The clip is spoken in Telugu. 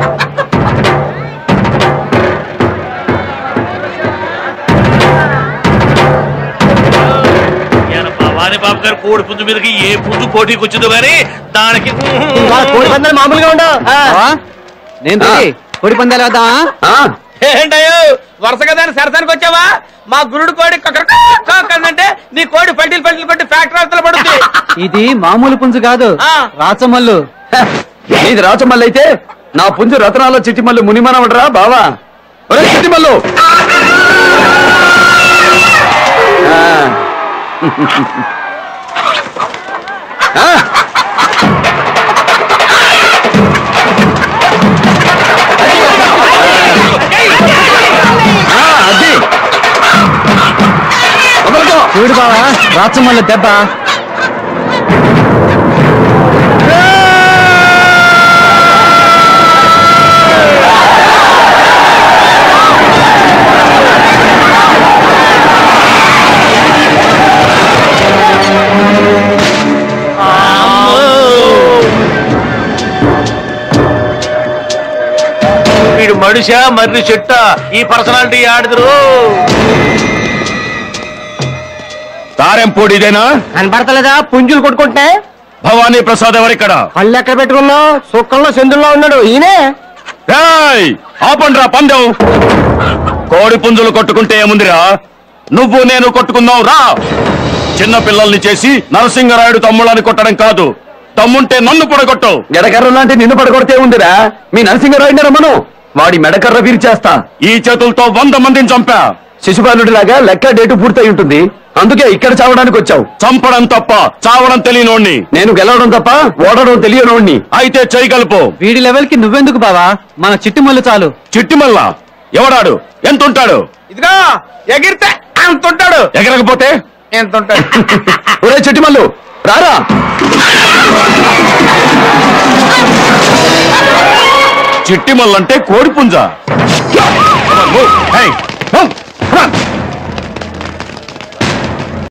ఈయన భవానీ బాబు గారు కోడి పుంజు మీదకి ఏ పుంజు పోటీకి వచ్చిందో గానీ దానికి కోడి పందాలు మామూలుగా ఉండవు బావా, నేను రెడీ. కోడి పందాలు వేద్దామా ఆ, ఏంటయ్యో వరుసగా దాన్ని సరసానికి వచ్చావా మా గురుడు కోడి అంటే నీ కోడి పల్టీలు పల్టీలు పట్టి ఫ్యాక్టరీ అవతల పడుతుంది ఇది మామూలు పుంజు కాదు ఆ. రాచమల్లు హ, నీది రాచమల్లు అయితే నా పుంజు రతనాల చిట్టిమల్లు మునిమనవడరా బావా ఒరే చిట్టిమల్లు ఆ. ఆ. ఆ, అది వదలకో. చూడు బావా రాచమల్లు దెబ్బ వీడు మనిషా మర్రి చెట్ట ఈ పర్సనాలిటీ ఆడుదురు తారెంపూడి ఇదేనా కనపడతలేదా పుంజులు కొట్టుకుంటే భవానీ ప్రసాద్ ఎవరిక్కడ కళ్ళు ఎక్కడ పెట్టుకున్నావు సుక్కల్లో చంద్రుల్లో ఉన్నాడు ఈయనే రేయ్ ఆపండ్రా పందెం కోడి పుంజులు కొట్టుకుంటే ఏముందిరా నువ్వు నేను కొట్టుకుందాం రా చిన్న పిల్లల్ని చేసి నరసింగరాయుడు తమ్ముళ్ళని కొట్టడం కాదు తమ్ముంటే నన్ను పొడగొట్టు ఎడకర్ర లాంటి నిన్ను పడగొడితే ఉందిరా మీ నరసింగరాయుడిని రమ్మను వాడి మెడకర్ర విరిచేస్తా ఈ చేతులతో వంద మందిని చంపా శిశుపాలుడిలాగా లెక్క డేటు పూర్తయి ఉంటుంది అందుకే ఇక్కడ చావడానికి వచ్చావు చంపడం తప్ప చావడం తెలియనోణ్ణి నేను గెలవడం తప్ప ఓడడం తెలియనోణ్ణి అయితే చేయగలుపు వీడి లెవెల్ కి నువ్వెందుకు బావా మన చిట్టుమల్లు చాలు చిట్టిమల్ల ఎవడాడు ఎంత ఉంటాడు ఇదిగో ఎగిరితే అంత ఉంటాడు ఎగరకపోతే ఎంత ఉంటాడు ఒరే చిట్టిమల్లు రారా చిట్టిమల్లంటే కోడిపుంజ